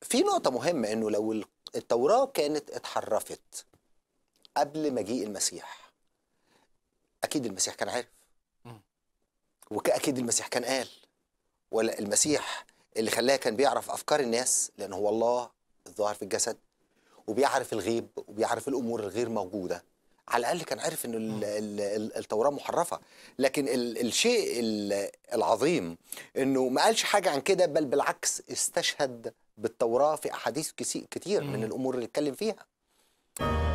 في نقطة مهمة انه لو التوراة كانت اتحرفت قبل مجيء المسيح اكيد المسيح كان عارف مم. واكيد المسيح كان قال ولا المسيح اللي خلاه كان بيعرف افكار الناس لان هو الله الظاهر في الجسد وبيعرف الغيب وبيعرف الامور الغير موجوده على الاقل كان عارف ان ال- ال- ال- التوراه محرفه لكن ال- الشيء ال- العظيم انه ما قالش حاجه عن كده بل بالعكس استشهد بالتوراه في احاديث كسي- كتير من مم. الامور اللي اتكلم فيها